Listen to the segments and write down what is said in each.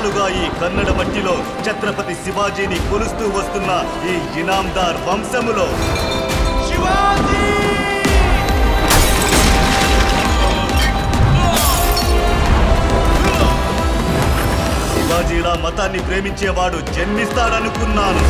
తరతరాలుగా ఈ కన్నడ మట్టిలో ఛత్రపతి శివాజీని కొలుస్తూ వస్తున్న ఈ ఇనాందార్ వంశములో శివాజీలా మతాన్ని ప్రేమించేవాడు జన్మిస్తాడనుకున్నాను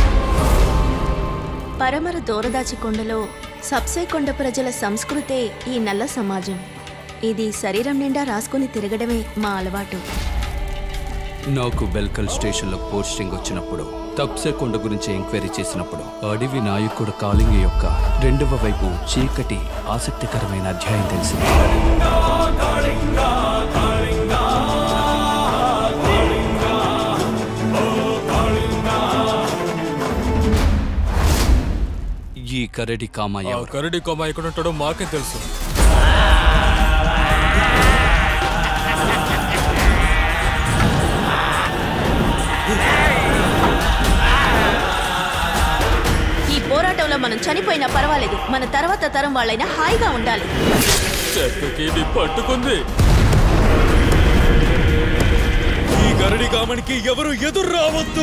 పరమర దూరదాచి కొండలో సబ్సే కొండ ప్రజల సంస్కృతే ఈ నల్ల సమాజం ఇది శరీరం నిండా రాసుకుని తిరగడమే మా అలవాటు నాకు బెల్కల్ స్టేషన్లో పోస్టింగ్ వచ్చినప్పుడు తప్సే కొండ గురించి ఎంక్వైరీ చేసినప్పుడు అడవి నాయకుడు కాలింగ యొక్క రెండవ వైపు చీకటి ఆసక్తికరమైన అధ్యాయం తెలిసింది ఈ కరడి కామయ్య ఆ కరడి కొమ్మ ఎక్కడ ఉంటాడో మాకే తెలుసు ఈ పోరాటంలో మనం చనిపోయినా పర్వాలేదు మన తర్వాత తరం వాళ్ళైనా హాయిగా ఉండాలి చెట్టుకి ఇది పట్టుకుంది ఈ గరడి కామనికి ఎవరు ఎదురు రావద్దు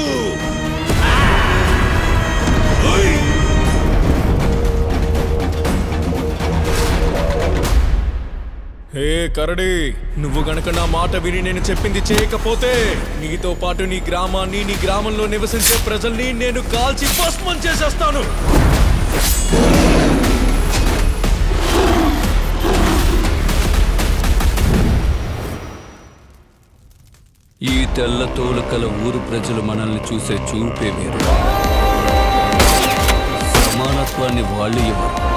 హే కరడి నువ్వు గనక నా మాట విని నేను చెప్పింది చేయకపోతే నీతో పాటు నీ గ్రామాన్ని నీ గ్రామంలో నివసించే ప్రజల్ని నేను కాల్చి భస్మం చేసేస్తాను ఈ తెల్ల తోలుకల ఊరు ప్రజలు మనల్ని చూసే చూపే వేరు సమానత్వాన్ని వాళ్ళు ఇవ్వరు